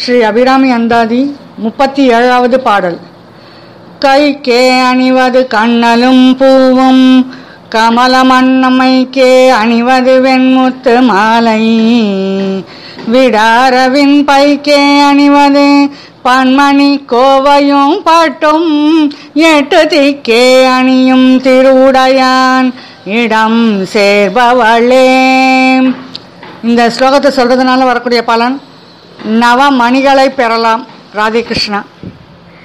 ஸ்ரீ அபிராமி அந்தாதி முப்பத்தி ஏழாவது பாடல் கைக்கே அணிவது கண்ணலும் பூவும் கமலமன்னமைக்கே அணிவது வெண்முத்து மாலை விடாரவின் பைக்கே அணிவது பன்மணி கோவையும் பாட்டும் எட்டு திக்கே அணியும் திருவுடையான் இடம் சேர்பவளே இந்த ஸ்லோகத்தை சொல்றதுனால வரக்கூடிய பலன் நவ மணிகளை பெறலாம் ராதே கிருஷ்ணா